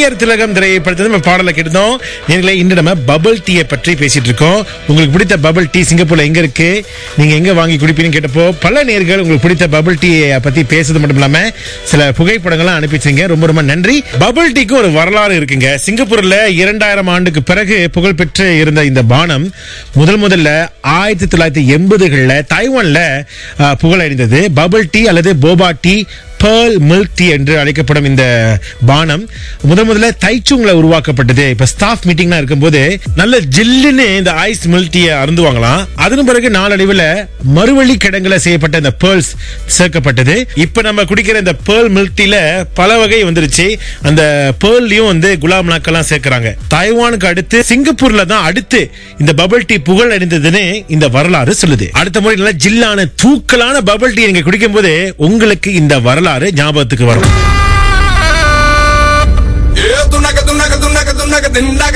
நடிகர் திலகம் திரைப்படத்தை நம்ம பாடலை கேட்டோம் நேர்களே இன்று நம்ம பபிள் டீயை பற்றி பேசிட்டு இருக்கோம் உங்களுக்கு பிடித்த பபிள் டீ சிங்கப்பூர்ல எங்க இருக்கு நீங்க எங்க வாங்கி குடிப்பீங்கன்னு கேட்டப்போ பல நேர்கள் உங்களுக்கு பிடித்த பபிள் டீயை பத்தி பேசுறது மட்டும் இல்லாம சில புகைப்படங்கள்லாம் அனுப்பிச்சிங்க ரொம்ப ரொம்ப நன்றி பபிள் டீக்கு ஒரு வரலாறு இருக்குங்க சிங்கப்பூர்ல இரண்டாயிரம் ஆண்டுக்கு பிறகு புகழ்பெற்று இருந்த இந்த பானம் முதல் முதல்ல ஆயிரத்தி தொள்ளாயிரத்தி எண்பதுகள்ல தைவான்ல அஹ், புகழடைந்தது பபிள் டீ அல்லது boba tea pearl milk tea என்று அழைக்கப்படும் இந்த பானம் முதல் முதல்ல தைச்சுங்ல உருவாக்கப்பட்டது இப்ப ஸ்டாஃப் மீட்டிங்லாம் இருக்கும்போது நல்ல ஜில்லுன்னு இந்த ஐஸ் மில்க் டீயை அருந்துவாங்களாம் அதன் பிறகு நாளடைவில் மறுவழி கிடங்குல செய்யப்பட்ட இந்த பேர்ல்ஸ் சேர்க்கப்பட்டது இப்ப நம்ம குடிக்கிற இந்த பேர்ல் மில்க் டீல பல வகை வந்துருச்சு அந்த பேர்லையும் வந்து குலாப் நாக்கெல்லாம் சேர்க்கறாங்க தைவானுக்கு அடுத்து சிங்கப்பூர்ல தான் அடுத்து இந்த பபிள் டீ புகழ் அடைந்ததுன்னு இந்த வரலாறு சொல்லுது அடுத்த முறை நல்ல ஜில்லான தூக்கலான பபிள் டீ நீங்க குடிக்கும் போது உங்களுக்கு இந்த வரலாறு ஞாபகத்துக்கு வரும் Yeah, tunaka tunaka tunaka tunaka tunaka